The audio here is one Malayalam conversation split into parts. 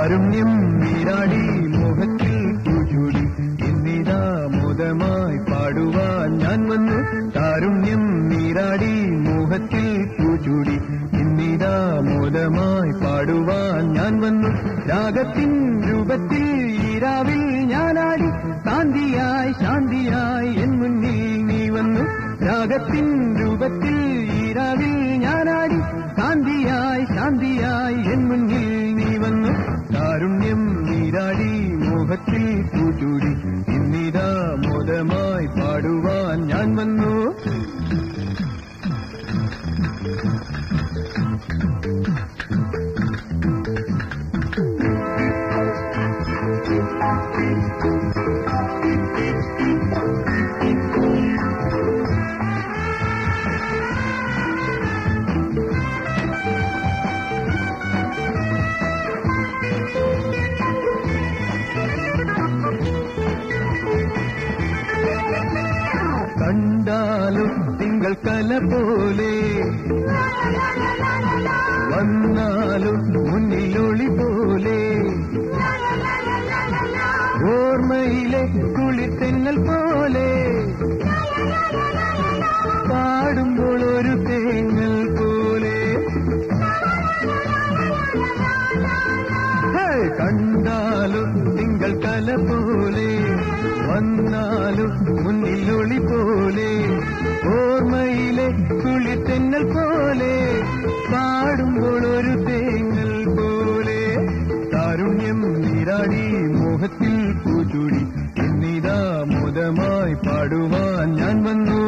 കാരുണ്യം നീരാടി മോഹത്തിൽ പൂചൂടി ഇന്നിതാ മോദമായി പാടുവാൻ ഞാൻ വന്നു കാരുണ്യം നീരാടി മോഹത്തിൽ പൂചൂടി ഇന്നിതാ മോദമായി പാടുവാൻ ഞാൻ വന്നു രാഗത്തിൻ രൂപത്തിൽ ഈരാവിൽ ഞാനാടി കാന്തിയായി ശാന്തിയായി എൻ മുന്നിൽ നീ വന്നു രാഗത്തിൻ രൂപത്തിൽ ഈരാവിൽ ഞാനാടി കാന്തിയായി ശാന്തിയായി എൻ മുന്നിൽ നീ വന്നു കാരുണ്യം നീരാടി മോഹത്തിൽ പൂച്ചൂടി ഇന്നിതാ മോദമായി പാടുവാൻ ഞാൻ വന്നു കണ്ടാലും തിങ്കൾ കല പോലെ വന്നാലും മുന്നിലൊളി പോലെ ഓർമ്മയിലെ കുളിത്തെന്നൽ പോലെ പാടുമ്പോൾ ഒരു തേങ്ങൽ പോലെ ഹേ, കണ്ടാലും തിങ്കൾ കല പോലെ വന്നാലും മുന്നിലൊളി പോലെ ഓർമ്മയിലെ കുളിത്തെന്നൽ പോലെ പാടുമ്പോൾ ഒരു തേങ്ങൽ പോലെ കാരുണ്യം നീരാടി മോഹത്തിൽ പൂച്ചൂടി ഇന്നിതാ മുതമായി പാടുവാൻ ഞാൻ വന്നു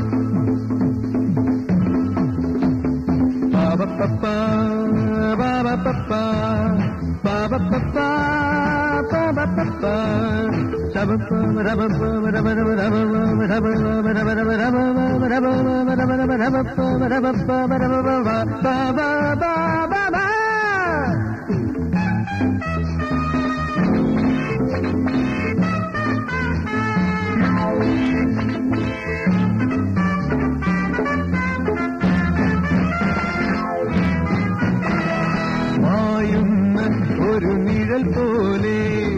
പാപപ്പ പാപപ്പ പാപപ്പ പാപപ്പ ശബപ്പ രബപ്പ രബ രബ രബ രബ രബ രബ രബ രബ രബ രബ രബ രബ രബപ്പ രബപ്പ രബ ബാബ ബാബ ബാബ മായുന്ന ഒരു നിഴൽ പോലെ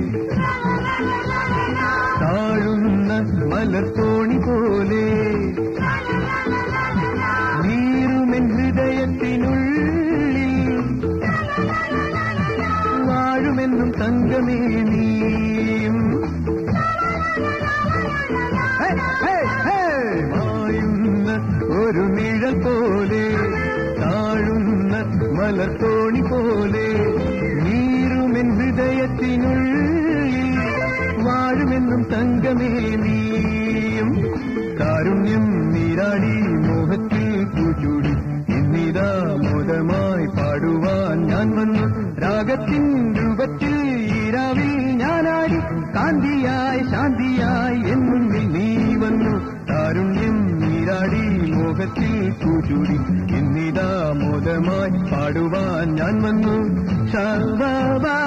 താഴുന്ന മലർത്തോണി പോലെ നീറുമെൻ ഹൃദയത്തിനുള്ളിൽ വാഴുമെന്നും തങ്കമേ നീയും ഹേ, ഹേ, ഹേ! മായുന്ന ഒരു നിഴൽ പോലെ താഴുന്ന മലർത്തോണി പോലെ നീറുമെൻ ഹൃദയത്തിനുള്ളിൽ വാഴുമെന്നും തങ്കമേ നീയും കാരുണ്യം നീരാടി മോഹത്തിൽ പൂച്ചൂടി ഇന്നിതാ മോദമായി പാടുവാൻ ഞാൻ വന്നു രാഗത്തിൻ രൂപത്തിൽ ഈരാവിൽ ഞാനാടി കാന്തിയായി ശാന്തിയായി എൻ മുന്നിൽ നീ വന്നു കാരുണ്യം നീരാടി മോഹത്തിൽ പൂച്ചൂടി ഇന്നിതാ മോദമായി പാടുവാൻ ഞാൻ വന്നു ശാ